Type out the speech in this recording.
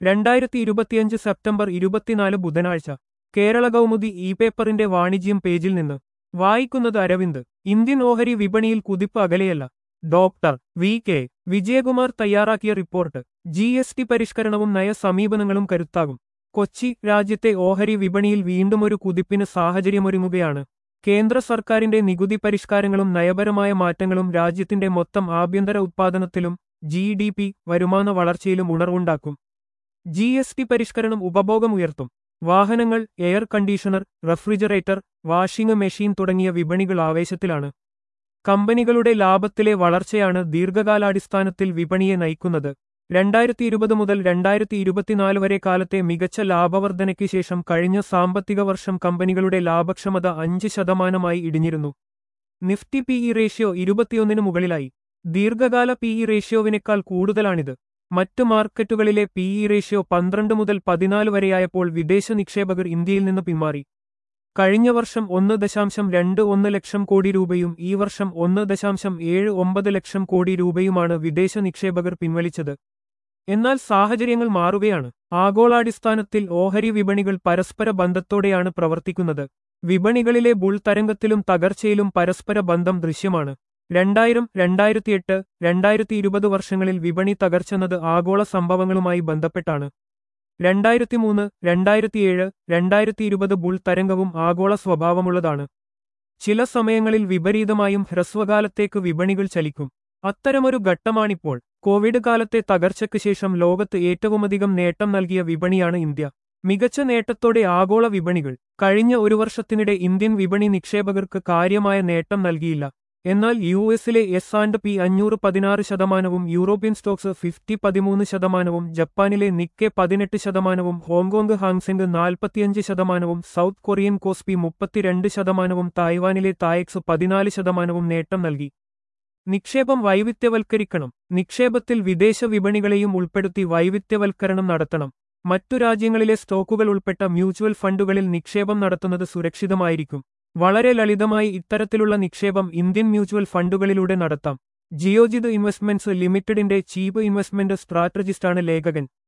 രണ്ടായിരത്തി ഇരുപത്തിയഞ്ച് സെപ്റ്റംബർ ഇരുപത്തിനാല് ബുധനാഴ്ച കേരള കൗമുദി ഇ പേപ്പറിന്റെ വാണിജ്യം പേജിൽ നിന്ന് വായിക്കുന്നത് അരവിന്ദ് ഇന്ത്യൻ ഓഹരി വിപണിയിൽ കുതിപ്പ് അകലെയല്ല ഡോക്ടർ വി കെ വിജയകുമാർ തയ്യാറാക്കിയ റിപ്പോർട്ട് ജി എസ് ടി പരിഷ്കരണവും നയസമീപനങ്ങളും കരുത്താകും കൊച്ചി രാജ്യത്തെ ഓഹരി വിപണിയിൽ വീണ്ടുമൊരു കുതിപ്പിന് സാഹചര്യമൊരുങ്ങുകയാണ് കേന്ദ്ര സർക്കാരിന്റെ നികുതി പരിഷ്കാരങ്ങളും നയപരമായ മാറ്റങ്ങളും രാജ്യത്തിന്റെ മൊത്തം ആഭ്യന്തര ഉത്പാദനത്തിലും ജി ഡി പി വരുമാന വളർച്ചയിലും ഉണർവുണ്ടാക്കും ജി എസ് ടി പരിഷ്കരണം ഉപഭോഗം ഉയർത്തും വാഹനങ്ങൾ air conditioner refrigerator washing machine തുടങ്ങിയ വിപണികൾ ആവേശത്തിലാണ് കമ്പനികളുടെ ലാഭത്തിലെ വളർച്ചയാണ് ദീർഘകാലാടിസ്ഥാനത്തിൽ വിപണിയെ നയിക്കുന്നത് രണ്ടായിരത്തി ഇരുപത് മുതൽ രണ്ടായിരത്തി ഇരുപത്തിനാല് വരെ കാലത്തെ മികച്ച ലാഭവർധനയ്ക്ക് ശേഷം കഴിഞ്ഞ സാമ്പത്തിക വർഷം കമ്പനികളുടെ ലാഭക്ഷമത അഞ്ച് ശതമാനമായി ഇടിഞ്ഞിരുന്നു നിഫ്റ്റി പി ഇ റേഷ്യോ ഇരുപത്തിയൊന്നിന് മുകളിലായി ദീർഘകാല പി ഇ റേഷ്യോവിനേക്കാൾ കൂടുതലാണിത് മറ്റു മാർക്കറ്റുകളിലെ പി ഇ റേഷ്യോ പന്ത്രണ്ട് മുതൽ പതിനാല് വരെയായപ്പോൾ വിദേശ നിക്ഷേപകർ ഇന്ത്യയിൽ നിന്ന് പിന്മാറി കഴിഞ്ഞ വർഷം ഒന്ന് ദശാംശം രണ്ട് ഒന്ന് ലക്ഷം കോടി രൂപയും ഈ വർഷം ഒന്ന് ദശാംശം ഏഴ് ഒമ്പത് ലക്ഷം കോടി രൂപയുമാണ് വിദേശ നിക്ഷേപകർ പിൻവലിച്ചത് എന്നാൽ സാഹചര്യങ്ങൾ മാറുകയാണ് ആഗോളാടിസ്ഥാനത്തിൽ ഓഹരി വിപണികൾ പരസ്പര ബന്ധത്തോടെയാണ് പ്രവർത്തിക്കുന്നത് വിപണികളിലെ ബുൾ തരംഗത്തിലും തകർച്ചയിലും പരസ്പര ബന്ധം ദൃശ്യമാണ് രണ്ടായിരം രണ്ടായിരത്തിയെട്ട് രണ്ടായിരത്തി ഇരുപത് വർഷങ്ങളിൽ വിപണി തകർച്ചെന്നത് ആഗോള സംഭവങ്ങളുമായി ബന്ധപ്പെട്ടാണ് രണ്ടായിരത്തിമൂന്ന് രണ്ടായിരത്തിയേഴ് രണ്ടായിരത്തി ഇരുപത് ബുൾ തരംഗവും ആഗോള സ്വഭാവമുള്ളതാണ് ചില സമയങ്ങളിൽ വിപരീതമായും ഹ്രസ്വകാലത്തേക്ക് വിപണികൾ ചലിക്കും അത്തരമൊരു ഘട്ടമാണിപ്പോൾ കോവിഡ് കാലത്തെ തകർച്ചയ്ക്ക് ശേഷം ലോകത്ത് ഏറ്റവുമധികം നേട്ടം നൽകിയ വിപണിയാണ് ഇന്ത്യ മികച്ച നേട്ടത്തോടെ ആഗോള വിപണികൾ കഴിഞ്ഞ ഒരു വർഷത്തിനിടെ ഇന്ത്യൻ വിപണി നിക്ഷേപകർക്ക് കാര്യമായ നേട്ടം നൽകിയില്ല എന്നാൽ യു എസിലെ എസ് ആൻഡ് പി അഞ്ഞൂറ് പതിനാറ് ശതമാനവും യൂറോപ്യൻ സ്റ്റോക്സ് ഫിഫ്റ്റി പതിമൂന്ന് ശതമാനവും ജപ്പാനിലെ നിക്കെ പതിനെട്ട് ശതമാനവും ഹോങ്കോങ് ഹാങ്സെങ് നാൽപ്പത്തിയഞ്ച് ശതമാനവും സൗത്ത് കൊറിയൻ കോസ്പി മുപ്പത്തിരണ്ട് ശതമാനവും തായ്വാനിലെ തായക്സ് പതിനാല് ശതമാനവും നേട്ടം നൽകി നിക്ഷേപം വൈവിധ്യവൽക്കരിക്കണം നിക്ഷേപത്തിൽ വിദേശ വിപണികളെയും ഉൾപ്പെടുത്തി വൈവിധ്യവൽക്കരണം നടത്തണം മറ്റു രാജ്യങ്ങളിലെ സ്റ്റോക്കുകൾ ഉൾപ്പെട്ട മ്യൂച്വൽ ഫണ്ടുകളിൽ നിക്ഷേപം നടത്തുന്നത് സുരക്ഷിതമായിരിക്കും വളരെ ലളിതമായി ഇത്തരത്തിലുള്ള നിക്ഷേപം ഇന്ത്യൻ മ്യൂച്വൽ ഫണ്ടുകളിലൂടെ നടത്താം ജിയോജിത് ഇൻവെസ്റ്റ്മെന്റ്സ് ലിമിറ്റഡിന്റെ ചീഫ് ഇൻവെസ്റ്റ്മെന്റ് സ്ട്രാറ്റജിസ്റ്റാണ് ലേഖകൻ